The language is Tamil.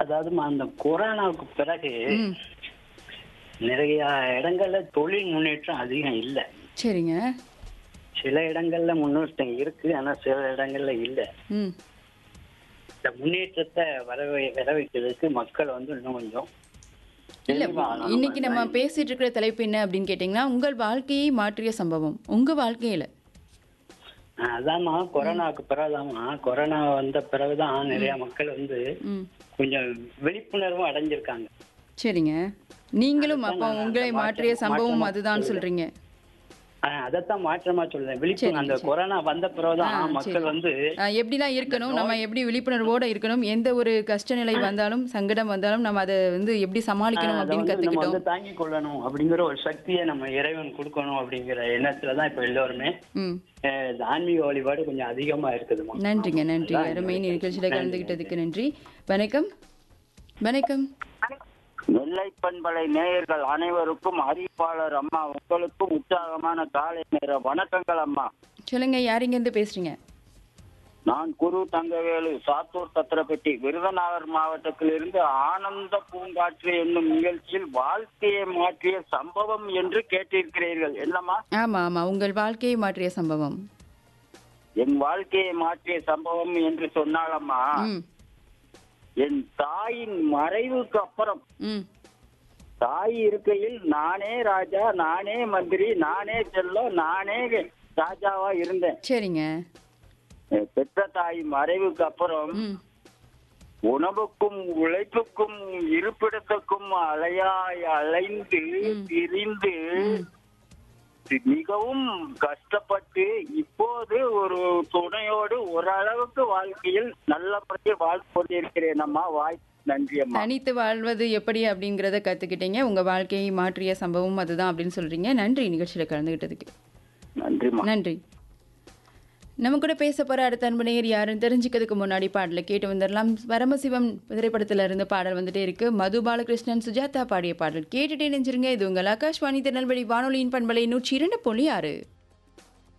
அதாவதுமா அந்த கொரோனாவுக்கு பிறகு ம் நிறைய இடங்கள்ல தொழில் முன்னேற்றம் அதிகம் இல்ல சரிங்க சில இடங்கள்ல முன்னேற்றம் இருக்கு ஆனா சில இடங்கள்ல இல்ல ம் இந்த முன்னேற்றத்தை வர வை- வர வைக்கிறதுக்கு மக்கள் வந்து இன்னும் கொஞ்சம் இல்ல தெளிவா ஆகணும். இன்னைக்கு நம்ம பேசிட்டு இருக்கிற தலைப்பு என்ன அப்படின்னு கேட்டிங்கன்னா உங்கள் வாழ்க்கையை மாற்றிய சம்பவம் உங்க வாழ்க்கையில ஆ, அதாம்மா கொரோனாவுக்கு பிறகுதாம்மா கொரோனா வந்த பிறகுதான் நிறைய மக்கள் வந்து ம் கொஞ்சம் விழிப்புணர்வும் அடைஞ்சிருக்காங்க சரிங்க நீங்களும் அப்போ நான் உங்களை அந்த மாற்றிய மாற்றம் சம்பவம் மாற்றமா அதுதான் சொல்றீங்க ஆ, அதைத்தான் மாற்றமா சொல்றேன் சரி, விழிப்புணர்வு அந்த சரி. கொரோனா வந்த பிறகுதான் ஆ, மக்கள் சரி. வந்து ஆ, எப்படிலாம் இருக்கணும் நம்ம எப்படி விழிப்புணர்வோட இருக்கணும் எந்த ஒரு கஷ்ட நிலை வந்தாலும் சங்கடம் வந்தாலும் நம்ம அதை வந்து எப்படி சமாளிக்கணும் அதை அப்படின்னு வந்து நம்ம கத்துக்கிட்டோம் வந்து தாங்கிக் கொள்ளணும் அப்படிங்கிற ஒரு சக்தியை நம்ம இறைவன் கொடுக்கணும் அப்படிங்கிற எண்ணத்துல தான் இப்ப எல்லோருமே ம் அஹ், இந்த ஆன்மீக வழிபாடு கொஞ்சம் அதிகமா இருக்குதுமா நன்றிங்க நன்றி அருமை நிகழ்ச்சியில் கலந்துக்கிட்டதுக்கு நன்றி வணக்கம் வணக்கம் நெல்லை பண்பலை நேயர்கள் அனைவருக்கும் அறிவிப்பாளர் அம்மா உங்களுக்கும் உற்சாகமான காலை நேர வணக்கங்கள் அம்மா சொல்லுங்க யாரிங்க இருந்து பேசுறீங்க நான் குரு தங்கவேலு சாத்தூர் சத்திரப்பட்டி விருதுநகர் மாவட்டத்திலிருந்து ஆனந்த பூங்காற்று என்னும் நிகழ்ச்சியில் வாழ்க்கையை மாற்றிய சம்பவம் என்று கேட்டிருக்கிறீர்கள் என்னம்மா ஆமா ஆமா உங்கள் வாழ்க்கையை மாற்றிய சம்பவம் என் வாழ்க்கையை மாற்றிய சம்பவம் என்று சொன்னாலம்மா ம் என் தாயின் மறைவுக்கு அப்புறம் ம் தாய் இருக்கையில் நானே ராஜா நானே மந்திரி நானே செல்லம் நானே ராஜாவா இருந்தேன் சரிங்க என் பெற்ற தாய் மறைவுக்கு அப்புறம் ம் உணவுக்கும் உழைப்புக்கும் இருப்பிடத்துக்கும் அலையாய் அலைந்து திரிந்து மிகவும் கஷ்டப்பட்டு இப்போது ஒரு துணையோடு ஓரளவுக்கு வாழ்க்கையில் நல்லபடியாக வாழ்ந்து கொண்டிருக்கிறேன் அம்மா வாய் நன்றி அம்மா தனித்து வாழ்வது எப்படி அப்படிங்கிறத கத்துக்கிட்டீங்க உங்க வாழ்க்கையை மாற்றிய சம்பவம் அதுதான் அப்படின்னு சொல்றீங்க நன்றி நிகழ்ச்சியில கலந்துக்கிட்டதுக்கு நன்றிம்மா நன்றி நம்ம கூட பேச போற அடுத்த அன்பனையர் யாருன்னு தெரிஞ்சுக்கிறதுக்கு முன்னாடி பாடலை கேட்டு வந்துடலாம் பரமசிவம் திரைப்படத்துல இருந்து பாடல் வந்துட்டே இருக்கு மது பாலகிருஷ்ணன் சுஜாதா பாடிய பாடல் கேட்டுட்டே நெஞ்சிருங்க இது உங்கள் ஆகாஷ்வாணி திருநெல்வேலி வானொலியின் பண்பலை நூற்றி இரண்டு புள்ளி ஆறு